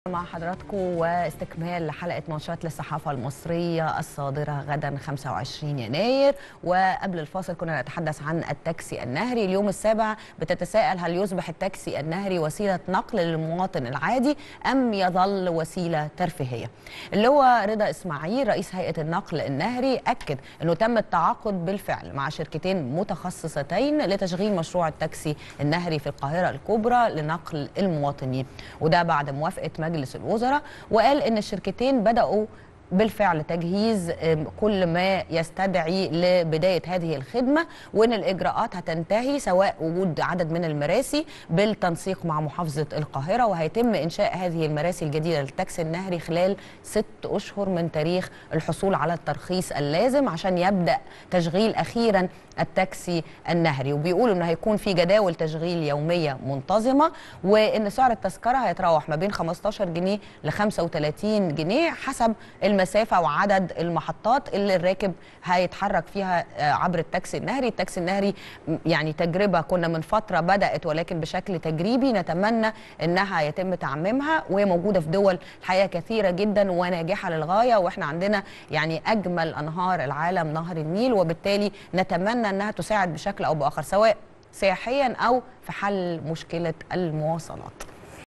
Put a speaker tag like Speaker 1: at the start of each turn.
Speaker 1: مع حضراتكم واستكمال حلقة ماتشات للصحافة المصرية الصادرة غدا 25 يناير وقبل الفاصل كنا نتحدث عن التاكسي النهري اليوم السابع بتتساءل هل يصبح التاكسي النهري وسيلة نقل للمواطن العادي أم يظل وسيلة ترفيهية اللي هو رضا إسماعيل رئيس هيئة النقل النهري أكد أنه تم التعاقد بالفعل مع شركتين متخصصتين لتشغيل مشروع التاكسي النهري في القاهرة الكبرى لنقل المواطنين وده بعد موافقة مجلس الوزراء وقال ان الشركتين بداوا بالفعل تجهيز كل ما يستدعي لبداية هذه الخدمة وإن الإجراءات هتنتهي سواء وجود عدد من المراسي بالتنسيق مع محافظة القاهرة وهيتم إنشاء هذه المراسي الجديدة للتاكسي النهري خلال ست أشهر من تاريخ الحصول على الترخيص اللازم عشان يبدأ تشغيل أخيرا التاكسي النهري وبيقولوا إنه هيكون في جداول تشغيل يومية منتظمة وإن سعر التذكرة هيتراوح ما بين 15 جنيه ل 35 جنيه حسب المسافة وعدد المحطات اللي الراكب هيتحرك فيها عبر التاكسي النهري التاكسي النهري يعني تجربة كنا من فترة بدأت ولكن بشكل تجريبي نتمنى إنها يتم تعميمها وهي موجودة في دول الحقيقة كثيرة جدا وناجحة للغاية وإحنا عندنا يعني أجمل أنهار العالم نهر النيل وبالتالي نتمنى إنها تساعد بشكل أو بآخر سواء سياحيا أو في حل مشكلة المواصلات